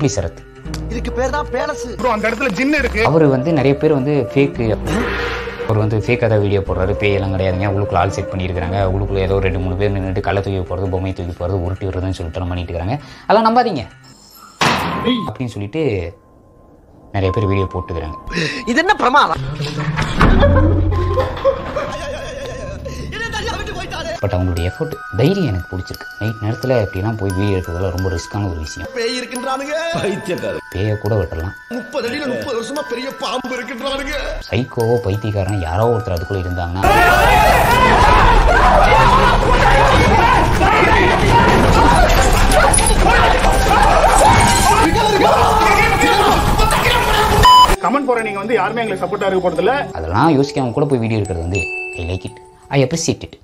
இப்படி சரத் இதுக்கு பேர் தான் பேலஸ் ப்ரோ அந்த இடத்துல ஜின் இருக்கு அவர் வந்து நிறைய பேர் வந்து ஃபேக்கு அவர் வந்து ஃபேக்காக தான் வீடியோ போடுறாரு பேயெல்லாம் கிடையாதுங்க உள்ளுக்குள்ள ஆள் செட் பண்ணியிருக்காங்க உள்ளுக்குள்ள ஏதோ ரெண்டு மூணு பேர் நின்றுட்டு கள்ள தூக்கி போகிறது பொம்மை தூக்கி போகிறது உருட்டி விடுறதுன்னு சொல்லிட்டு பண்ணிட்டு இருக்காங்க அதெல்லாம் நம்பாதீங்க அப்படின்னு சொல்லிட்டு நிறைய பேர் வீடியோ போட்டுக்கிறாங்க இது என்ன பிரமாதம் பட் அவங்களுடைய எஃபர்ட் தைரியம் எனக்கு பிடிச்சிருக்கு நைட் நேரத்தில் இப்படிலாம் போய் வீடியோ எடுக்கிறதுலாம் ரொம்ப ரிஸ்க்கான ஒரு விஷயம் பேய் இருக்கின்றானுங்க பேயை கூட விட்டுறலாம் முப்பது அடியில முப்பது வருஷமா பெரிய பாம்பு இருக்கின்றானுங்க சைக்கோவோ பைத்தியக்காரன் யாரோ ஒருத்தர் அதுக்குள்ளே இருந்தாங்கன்னா கமெண்ட் போற நீங்க வந்து யாருமே எங்களுக்கு சப்போர்ட்டா இருக்க போறதில்ல அதெல்லாம் யோசிக்காம கூட போய் வீடியோ எடுக்கிறது வந்து I like it I appreciate it